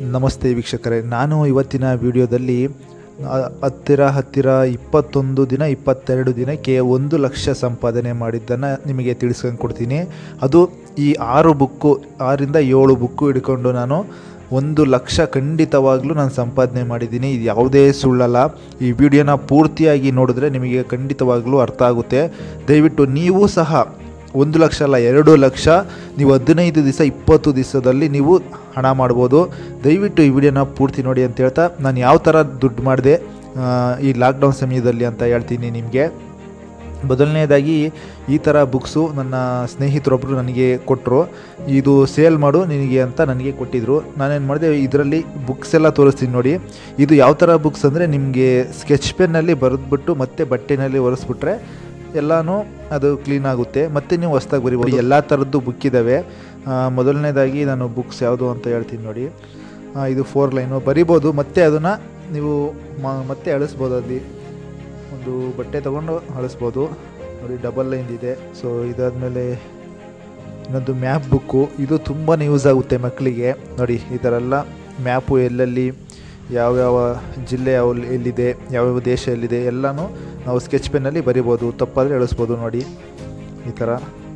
ನಮಸ್ತೆ ವೀಕ್ಷಕರೇ ನಾನು ಇವತ್ತಿನ ವಿಡಿಯೋದಲ್ಲಿ ಆ, ಹತ್ತಿರ ಹತ್ತಿರ ಇಪ್ಪತ್ತೊಂದು ದಿನ ಇಪ್ಪತ್ತೆರಡು ದಿನಕ್ಕೆ ಒಂದು ಲಕ್ಷ ಸಂಪಾದನೆ ಮಾಡಿದ್ದನ್ನು ನಿಮಗೆ ತಿಳಿಸ್ಕೊಂಡು ಕೊಡ್ತೀನಿ ಅದು ಈ ಆರು ಬುಕ್ಕು ಆರಿಂದ ಏಳು ಬುಕ್ಕು ಹಿಡ್ಕೊಂಡು ನಾನು ಒಂದು ಲಕ್ಷ ಖಂಡಿತವಾಗ್ಲೂ ನಾನು ಸಂಪಾದನೆ ಮಾಡಿದ್ದೀನಿ ಇದು ಯಾವುದೇ ಸುಳ್ಳಲ್ಲ ಈ ವಿಡಿಯೋನ ಪೂರ್ತಿಯಾಗಿ ನೋಡಿದ್ರೆ ನಿಮಗೆ ಖಂಡಿತವಾಗ್ಲೂ ಅರ್ಥ ಆಗುತ್ತೆ ದಯವಿಟ್ಟು ನೀವು ಸಹ ಒಂದು ಲಕ್ಷ ಅಲ್ಲ ಎರಡು ಲಕ್ಷ ನೀವು ಹದಿನೈದು ದಿವಸ ಇಪ್ಪತ್ತು ದಿವಸದಲ್ಲಿ ನೀವು ಹಣ ಮಾಡ್ಬೋದು ದಯವಿಟ್ಟು ಈ ವಿಡಿಯೋನ ಪೂರ್ತಿ ನೋಡಿ ಅಂತ ಹೇಳ್ತಾ ನಾನು ಯಾವ ಥರ ದುಡ್ಡು ಮಾಡಿದೆ ಈ ಲಾಕ್ಡೌನ್ ಸಮಯದಲ್ಲಿ ಅಂತ ಹೇಳ್ತೀನಿ ನಿಮಗೆ ಮೊದಲನೇದಾಗಿ ಈ ಥರ ಬುಕ್ಸು ನನ್ನ ಸ್ನೇಹಿತರೊಬ್ಬರು ನನಗೆ ಕೊಟ್ಟರು ಇದು ಸೇಲ್ ಮಾಡು ನಿನಗೆ ಅಂತ ನನಗೆ ಕೊಟ್ಟಿದ್ದರು ನಾನೇನು ಮಾಡಿದೆ ಇದರಲ್ಲಿ ಬುಕ್ಸ್ ಎಲ್ಲ ತೋರಿಸ್ತೀನಿ ನೋಡಿ ಇದು ಯಾವ ಥರ ಬುಕ್ಸ್ ಅಂದರೆ ನಿಮಗೆ ಸ್ಕೆಚ್ ಪೆನ್ನಲ್ಲಿ ಬರೆದ್ಬಿಟ್ಟು ಮತ್ತೆ ಬಟ್ಟೆನಲ್ಲಿ ಒರೆಸ್ಬಿಟ್ರೆ ಎಲ್ಲನೂ ಅದು ಕ್ಲೀನ್ ಆಗುತ್ತೆ ಮತ್ತು ನೀವು ಹೊಸ್ದಾಗಿ ಬರಿಬೋದು ಎಲ್ಲ ಥರದ್ದು ಬುಕ್ ಇದ್ದಾವೆ ಆ, ಮೊದಲನೇದಾಗಿ ನಾನು ಬುಕ್ಸ್ ಯಾವುದು ಅಂತ ಹೇಳ್ತೀನಿ ನೋಡಿ ಆ, ಇದು ಫೋರ್ ಲೈನು ಬರಿಬೋದು ಮತ್ತೆ ಅದನ್ನು ನೀವು ಮ- ಮತ್ತೆ ಅಳಿಸ್ಬೋದು ಅಲ್ಲಿ ಒಂದು ಬಟ್ಟೆ ತೊಗೊಂಡು ಅಳಿಸ್ಬೋದು ನೋಡಿ ಡಬಲ್ ಲೈನ್ ಇದೆ ಸೊ ಇದಾದಮೇಲೆ ಇನ್ನೊಂದು ಮ್ಯಾಪ್ ಬುಕ್ಕು ಇದು ತುಂಬಾ ಯೂಸ್ ಆಗುತ್ತೆ ಮಕ್ಕಳಿಗೆ ನೋಡಿ ಈ ಥರ ಎಲ್ಲ ಮ್ಯಾಪು ಎಲ್ಲೆಲ್ಲಿ ಯಾವ್ಯಾವ ಜಿಲ್ಲೆ ಯಾವ ಎಲ್ಲಿದೆ ಯಾವ್ಯಾವ ದೇಶ ಎಲ್ಲಿದೆ ಎಲ್ಲನೂ ನಾವು ಸ್ಕೆಚ್ ಪೆನ್ನಲ್ಲಿ ಬರಿಬೋದು ತಪ್ಪಾದರೆ ಎಳಿಸ್ಬೋದು ನೋಡಿ ಈ ಥರ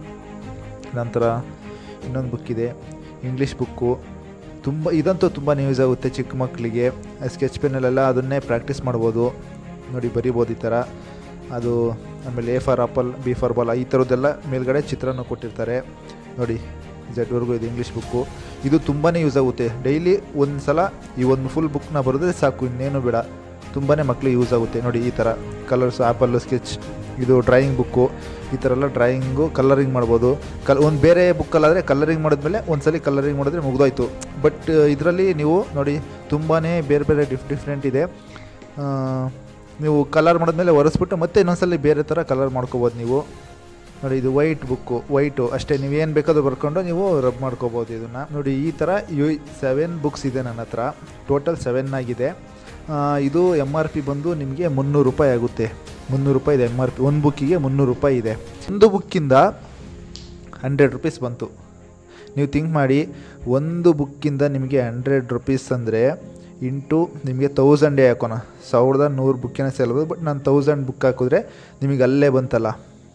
ನಂತರ ಇನ್ನೊಂದು ಬುಕ್ ಇದೆ ಇಂಗ್ಲೀಷ್ ಬುಕ್ಕು ತುಂಬ ಇದಂತೂ ತುಂಬಾ ಯೂಸ್ ಆಗುತ್ತೆ ಚಿಕ್ಕ ಮಕ್ಕಳಿಗೆ ಸ್ಕೆಚ್ ಪೆನ್ನಲ್ಲೆಲ್ಲ ಅದನ್ನೇ ಪ್ರಾಕ್ಟೀಸ್ ಮಾಡ್ಬೋದು ನೋಡಿ ಬರಿಬೋದು ಈ ಥರ ಅದು ಆಮೇಲೆ A for apple B for ball ಈ ಥರದ್ದೆಲ್ಲ ಮೇಲ್ಗಡೆ ಚಿತ್ರನ ಕೊಟ್ಟಿರ್ತಾರೆ ನೋಡಿ ಜಡ್ವರೆಗೂ ಇದೆ ಇಂಗ್ಲೀಷ್ ಬುಕ್ಕು ಇದು ತುಂಬಾ ಯೂಸ್ ಆಗುತ್ತೆ ಡೈಲಿ ಒಂದು ಸಲ ಈ ಒಂದು ಫುಲ್ ಬುಕ್ನ ಬರೆದ್ರೆ ಸಾಕು ಇನ್ನೇನು ಬೇಡ ತುಂಬಾ ಮಕ್ಕಳಿಗೆ ಯೂಸ್ ಆಗುತ್ತೆ ನೋಡಿ ಈ ಥರ ಕಲರ್ಸ್ ಆ್ಯಪಲ್ಲು ಸ್ಕೆಚ್ ಇದು ಡ್ರಾಯಿಂಗ್ ಬುಕ್ಕು ಈ ಥರ ಎಲ್ಲ ಡ್ರಾಯಿಂಗು ಕಲರಿಂಗ್ ಮಾಡ್ಬೋದು ಕಲ್ ಒಂದು ಬೇರೆ ಬುಕ್ಕಲ್ಲಾದರೆ ಕಲರಿಂಗ್ ಮಾಡಿದ್ಮೇಲೆ ಒಂದ್ಸಲಿ ಕಲರಿಂಗ್ ಮಾಡಿದ್ರೆ ಮುಗ್ದೋಯ್ತು ಬಟ್ ಇದರಲ್ಲಿ ನೀವು ನೋಡಿ ತುಂಬಾ ಬೇರೆ ಬೇರೆ ಡಿಫ್ ಡಿಫ್ರೆಂಟ್ ಇದೆ ಆ, ನೀವು ಕಲರ್ ಮಾಡಿದ್ಮೇಲೆ ಒರೆಸ್ಬಿಟ್ಟು ಮತ್ತೆ ಇನ್ನೊಂದ್ಸಲಿ ಬೇರೆ ಥರ ಕಲರ್ ಮಾಡ್ಕೋಬೋದು ನೀವು ನೋಡಿ ಇದು ವೈಟ್ ಬುಕ್ಕು ವೈಟು ಅಷ್ಟೇ ನೀವು ಏನು ಬೇಕಾದ್ರೂ ಬರ್ಕೊಂಡು ನೀವು ರಬ್ ಮಾಡ್ಕೋಬೋದು ಇದನ್ನು ನೋಡಿ ಈ ಥರ ಯು ಸೆವೆನ್ ಬುಕ್ಸ್ ಇದೆ ನನ್ನ ಹತ್ರ ಟೋಟಲ್ ಸೆವೆನ್ ಆಗಿದೆ ಆ, ಇದು ಎಮ್ ಆರ್ ಪಿ ಬಂದು ನಿಮಗೆ ಮುನ್ನೂರು ರೂಪಾಯಿ ಆಗುತ್ತೆ ಮುನ್ನೂರು ರೂಪಾಯಿ ಇದೆ ಎಮ್ ಆರ್ ಪಿ ಒಂದು ಬುಕ್ಕಿಗೆ ಮುನ್ನೂರು ರೂಪಾಯಿ ಇದೆ ಒಂದು ಬುಕ್ಕಿಂದ ಹಂಡ್ರೆಡ್ ರುಪೀಸ್ ಬಂತು ನೀವು ಥಿಂಕ್ ಮಾಡಿ ಒಂದು ಬುಕ್ಕಿಂದ ನಿಮಗೆ ಹಂಡ್ರೆಡ್ ರುಪೀಸ್ ಅಂದರೆ ಇಂಟು ನಿಮಗೆ ತೌಸಂಡೇ ಹಾಕೋಣ ಸಾವಿರದ ನೂರು ಬುಕ್ಕಿನ ಸೇಲ್ಬೋದು ಬಟ್ ನಾನು ತೌಸಂಡ್ ಬುಕ್ ಹಾಕಿದ್ರೆ ನಿಮಗೆ ಅಲ್ಲೇ ಬಂತಲ್ಲ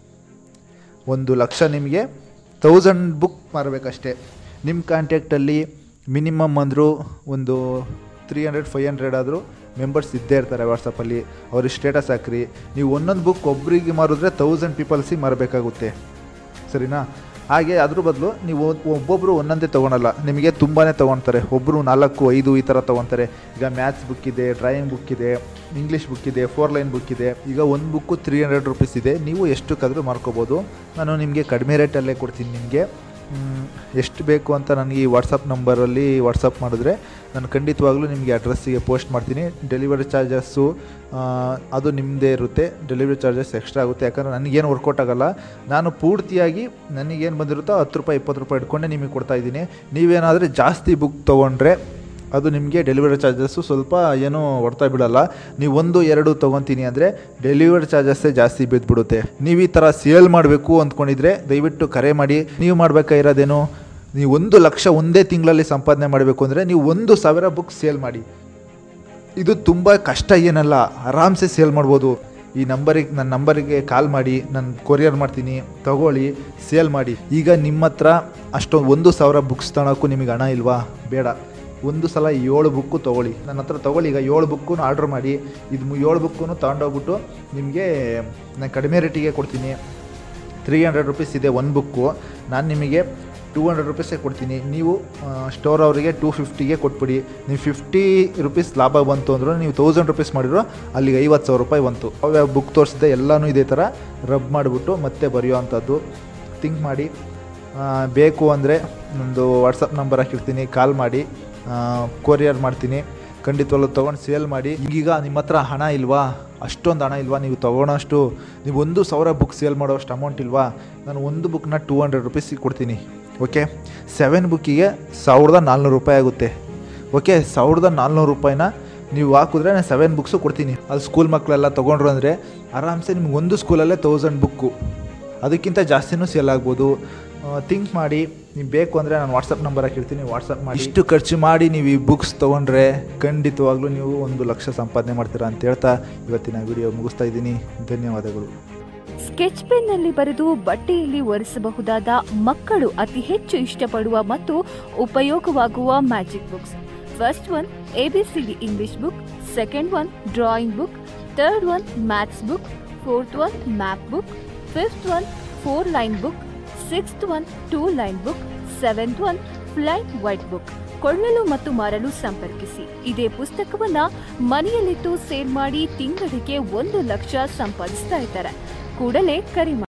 ಒಂದು ಲಕ್ಷ ನಿಮಗೆ ತೌಸಂಡ್ ಬುಕ್ ಮಾರಬೇಕಷ್ಟೇ ನಿಮ್ಮ ಕಾಂಟ್ಯಾಕ್ಟಲ್ಲಿ ಮಿನಿಮಮ್ ಅಂದರೂ ಒಂದು ತ್ರೀ ಹಂಡ್ರೆಡ್ ಫೈವ್ ಹಂಡ್ರೆಡ್ ಆದರೂ ಮೆಂಬರ್ಸ್ ಇದ್ದೇ ಇರ್ತಾರೆ ವಾಟ್ಸಪ್ಪಲ್ಲಿ ಅವ್ರಿಗೆ ಸ್ಟೇಟಸ್ ಹಾಕ್ರಿ ನೀವು ಒಂದೊಂದು ಬುಕ್ ಒಬ್ಬರಿಗೆ ಮಾರಿದ್ರೆ ತೌಸಂಡ್ ಪೀಪಲ್ಸಿಗೆ ಮಾರಬೇಕಾಗುತ್ತೆ ಸರಿನಾ ಹಾಗೆ ಅದ್ರ ಬದಲು ನೀವು ಒಬ್ಬೊಬ್ಬರು ಒಂದೊಂದೇ ತೊಗೊಳಲ್ಲ ನಿಮಗೆ ತುಂಬಾ ತೊಗೊಳ್ತಾರೆ ಒಬ್ಬರು ನಾಲ್ಕು ಐದು ಈ ಥರ ತೊಗೊತಾರೆ ಈಗ ಮ್ಯಾಥ್ಸ್ ಬುಕ್ ಇದೆ ಡ್ರಾಯಿಂಗ್ ಬುಕ್ ಇದೆ ಇಂಗ್ಲೀಷ್ ಬುಕ್ ಇದೆ ಫೋರ್ ಲೈನ್ ಬುಕ್ ಇದೆ ಈಗ ಒಂದು ಬುಕ್ಕು ತ್ರೀ ಹಂಡ್ರೆಡ್ ರುಪೀಸ್ ಇದೆ ನೀವು ಎಷ್ಟಕ್ಕಾದರೂ ಮಾರ್ಕೋಬೋದು ನಾನು ನಿಮಗೆ ಕಡಿಮೆ ರೇಟಲ್ಲೇ ಕೊಡ್ತೀನಿ ನಿಮಗೆ ಮ್, ಎಷ್ಟು ಬೇಕು ಅಂತ ನನಗೆ ಈ ವಾಟ್ಸಪ್ ನಂಬರಲ್ಲಿ ವಾಟ್ಸಪ್ ಮಾಡಿದ್ರೆ ನಾನು ಖಂಡಿತವಾಗ್ಲೂ ನಿಮಗೆ ಅಡ್ರೆಸ್ಸಿಗೆ ಪೋಸ್ಟ್ ಮಾಡ್ತೀನಿ ಡೆಲಿವರಿ ಚಾರ್ಜಸ್ಸು ಅದು ನಿಮ್ಮದೇ ಇರುತ್ತೆ ಡೆಲಿವರಿ ಚಾರ್ಜಸ್ ಎಕ್ಸ್ಟ್ರಾ ಆಗುತ್ತೆ ಯಾಕಂದರೆ ನನಗೇನು ವರ್ಕೌಟ್ ಆಗಲ್ಲ ನಾನು ಪೂರ್ತಿಯಾಗಿ ನನಗೇನು ಬಂದಿರುತ್ತೋ ಹತ್ತು ರೂಪಾಯಿ ಇಪ್ಪತ್ತು ರೂಪಾಯಿ ಇಟ್ಕೊಂಡೆ ನಿಮಗೆ ಕೊಡ್ತಾ ಇದ್ದೀನಿ ನೀವೇನಾದರೆ ಜಾಸ್ತಿ ಬುಕ್ ತೊಗೊಂಡ್ರೆ ಅದು ನಿಮಗೆ ಡೆಲಿವರಿ ಚಾರ್ಜಸ್ಸು ಸ್ವಲ್ಪ ಏನೂ ಹೊಡ್ತಾ ಬಿಡಲ್ಲ ನೀವು ಒಂದು ಎರಡು ತೊಗೊತೀನಿ ಅಂದರೆ ಡೆಲಿವರಿ ಚಾರ್ಜಸ್ಸೇ ಜಾಸ್ತಿ ಬಿದ್ದುಬಿಡುತ್ತೆ ನೀವು ಈ ಥರ ಸೇಲ್ ಮಾಡಬೇಕು ಅಂದ್ಕೊಂಡಿದ್ರೆ ದಯವಿಟ್ಟು ಕರೆ ಮಾಡಿ ನೀವು ಮಾಡಬೇಕಾಗಿರೋದೇನು ನೀವು ಒಂದು ಲಕ್ಷ ಒಂದೇ ತಿಂಗಳಲ್ಲಿ ಸಂಪಾದನೆ ಮಾಡಬೇಕು ಅಂದರೆ ನೀವು ಒಂದು ಸಾವಿರ ಬುಕ್ ಸೇಲ್ ಮಾಡಿ ಇದು ತುಂಬ ಕಷ್ಟ ಏನಲ್ಲ ಆರಾಮ್ಸೆ ಸೇಲ್ ಮಾಡ್ಬೋದು ಈ ನಂಬರಿಗೆ ನನ್ನ ನಂಬರಿಗೆ ಕಾಲ್ ಮಾಡಿ ನಾನು ಕೊರಿಯರ್ ಮಾಡ್ತೀನಿ ತಗೊಳ್ಳಿ ಸೇಲ್ ಮಾಡಿ ಈಗ ನಿಮ್ಮ ಹತ್ರ ಅಷ್ಟೊಂದು ಒಂದು ಸಾವಿರ ಬುಕ್ಸ್ ತಗೊಳಕ್ಕೂ ನಿಮಗೆ ಹಣ ಇಲ್ವಾ ಬೇಡ ಒಂದು ಸಲ ಏಳು ಬುಕ್ಕು ತೊಗೊಳ್ಳಿ ನನ್ನ ಹತ್ರ ತೊಗೊಳ್ಳಿ ಈಗ ಏಳು ಬುಕ್ಕು ಆರ್ಡ್ರ್ ಮಾಡಿ ಇದು ಮು- ಏಳು ಬುಕ್ಕು ತೊಗೊಂಡೋಗ್ಬಿಟ್ಟು ನಿಮಗೆ ನಾನು ಕಡಿಮೆ ರೇಟಿಗೆ ಕೊಡ್ತೀನಿ ತ್ರೀ ಹಂಡ್ರೆಡ್ ರುಪೀಸ್ ಇದೆ ಒಂದು ಬುಕ್ಕು ನಾನು ನಿಮಗೆ ಟೂ ಹಂಡ್ರೆಡ್ ರುಪೀಸೇ ಕೊಡ್ತೀನಿ ನೀವು ಸ್ಟೋರ್ ಅವರಿಗೆ ಟೂ ಫಿಫ್ಟಿಗೆ ಕೊಟ್ಬಿಡಿ ನೀವು ಫಿಫ್ಟಿ ರುಪೀಸ್ ಲಾಭ ಬಂತು ಅಂದರೂ ನೀವು ತೌಸಂಡ್ ರುಪೀಸ್ ಮಾಡಿದ್ರು ಅಲ್ಲಿಗೆ ಐವತ್ತು ಸಾವಿರ ರೂಪಾಯಿ ಬಂತು ಯಾವ್ಯಾವ ಬುಕ್ ತೋರಿಸಿದೆ ಎಲ್ಲನೂ ಇದೇ ಥರ ರಬ್ ಮಾಡಿಬಿಟ್ಟು ಮತ್ತೆ ಬರೆಯೋ ಅಂಥದ್ದು ಥಿಂಕ್ ಮಾಡಿ ಆ, ಬೇಕು ಅಂದರೆ ನಂದು ವಾಟ್ಸಪ್ ನಂಬರ್ ಹಾಕಿರ್ತೀನಿ ಕಾಲ್ ಮಾಡಿ ಕೊರಿಯರ್ ಮಾಡ್ತೀನಿ ಖಂಡಿತವಾಗ್ಲೂ ತೊಗೊಂಡು ಸೇಲ್ ಮಾಡಿ ಈಗೀಗ ನಿಮ್ಮ ಹತ್ರ ಹಣ ಇಲ್ವಾ ಅಷ್ಟೊಂದು ಹಣ ಇಲ್ವಾ ನೀವು ತೊಗೊಳೋಷ್ಟು ನೀವು ಒಂದು ಸಾವಿರ ಬುಕ್ ಸೇಲ್ ಮಾಡೋಷ್ಟು ಅಮೌಂಟ್ ಇಲ್ವಾ ನಾನು ಒಂದು ಬುಕ್ನ ಟೂ ಹಂಡ್ರೆಡ್ ರುಪೀಸಿಗೆ ಕೊಡ್ತೀನಿ ಓಕೆ ಸೆವೆನ್ ಬುಕ್ಕಿಗೆ ಸಾವಿರದ ನಾಲ್ನೂರು ರೂಪಾಯಿ ಆಗುತ್ತೆ ಓಕೆ ಸಾವಿರದ ನಾಲ್ನೂರು ರೂಪಾಯಿನ ನೀವು ಹಾಕಿದ್ರೆ ನಾನು ಸೆವೆನ್ ಬುಕ್ಸು ಕೊಡ್ತೀನಿ ಅದು ಸ್ಕೂಲ್ ಮಕ್ಕಳೆಲ್ಲ ತೊಗೊಂಡ್ರು ಅಂದರೆ ಆರಾಮ್ಸೆ ನಿಮ್ಗೆ ಒಂದು ಸ್ಕೂಲಲ್ಲೇ ತೌಸಂಡ್ ಬುಕ್ಕು ಅದಕ್ಕಿಂತ ಜಾಸ್ತಿನೂ ಸೇಲ್ ಆಗ್ಬೋದು ಥಿಂಕ್ ಮಾಡಿ ನೀವು ಬೇಕು ಅಂದರೆ ನಾನು ವಾಟ್ಸಪ್ ನಂಬರ್ ಹಾಕಿರ್ತೀನಿ ವಾಟ್ಸಪ್ ಮಾಡಿ ಇಷ್ಟು ಖರ್ಚು ಮಾಡಿ ನೀವು ಈ ಬುಕ್ಸ್ ತೊಗೊಂಡ್ರೆ ಖಂಡಿತವಾಗ್ಲೂ ನೀವು ಒಂದು ಲಕ್ಷ ಸಂಪಾದನೆ ಮಾಡ್ತೀರಾ ಅಂತ ಹೇಳ್ತಾ ಇವತ್ತಿನ ವಿಡಿಯೋ ಮುಗಿಸ್ತಾ ಇದ್ದೀನಿ ಧನ್ಯವಾದಗಳು ಸ್ಕೆಚ್ ಪೆನ್ನಲ್ಲಿ ಬರೆದು ಬಟ್ಟೆಯಲ್ಲಿ ಒರೆಸಬಹುದಾದ ಮಕ್ಕಳು ಅತಿ ಹೆಚ್ಚು ಇಷ್ಟಪಡುವ ಮತ್ತು ಉಪಯೋಗವಾಗುವ magic books first one A B C D English book second one drawing book third one maths book fourth one map book fifth one four line book sixth one two line book seventh one flight white book ಕೊಳ್ಳಲು ಮತ್ತು ಮಾರಲು ಸಂಪರ್ಕಿಸಿ ಇದೇ ಪುಸ್ತಕವನ್ನ ಮನೆಯಲ್ಲಿಟ್ಟು sale ಮಾಡಿ ತಿಂಗಳಿಗೆ ಒಂದು ಲಕ್ಷ ಸಂಪಾದಿಸ್ತಾ ಇದ್ದಾರೆ ಕೂಡಲೇ ಕರೆ ಮಾಡಿ